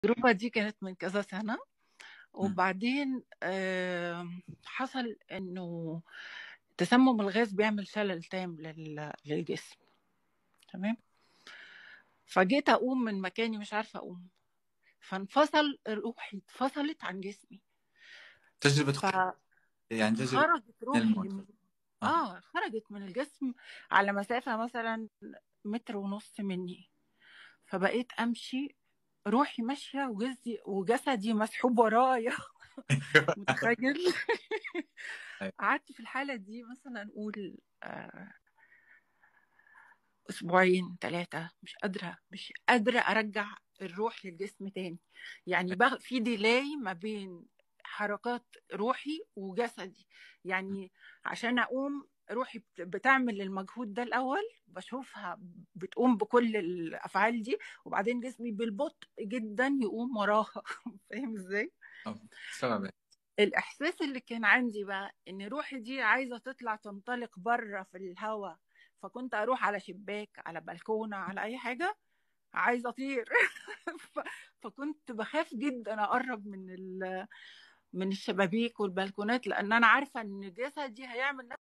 التجربة دي كانت من كذا سنة وبعدين آه، حصل انه تسمم الغاز بيعمل شلل تام لل- للجسم تمام فجيت اقوم من مكاني مش عارفة اقوم فانفصل روحي اتفصلت عن جسمي تجربة خ- يعني تجربة فخرجت من روحي الموت من اه اه خرجت من الجسم على مسافة مثلا متر ونص مني فبقيت امشي روحي ماشية وجسدي وجسدي مسحوب ورايا متخيل أيوة. قعدت في الحالة دي مثلا نقول آه، أسبوعين ثلاثة مش قادرة مش قادرة أرجع الروح للجسم تاني يعني بقى في ديلاي ما بين حركات روحي وجسدي يعني عشان أقوم روحي بت- بتعمل المجهود ده الأول بشوفها بتقوم بكل الأفعال دي وبعدين جسمي بالبطء جدا يقوم وراها فاهم إزاي؟ آه، استوعب الإحساس اللي كان عندي بقى إن روحي دي عايزة تطلع تنطلق بره في الهواء فكنت أروح على شباك على بلكونة على أي حاجة عايزة أطير ف- فكنت بخاف جدا أقرب من ال- من الشبابيك والبلكونات لأن أنا عارفة إن جسدي هيعمل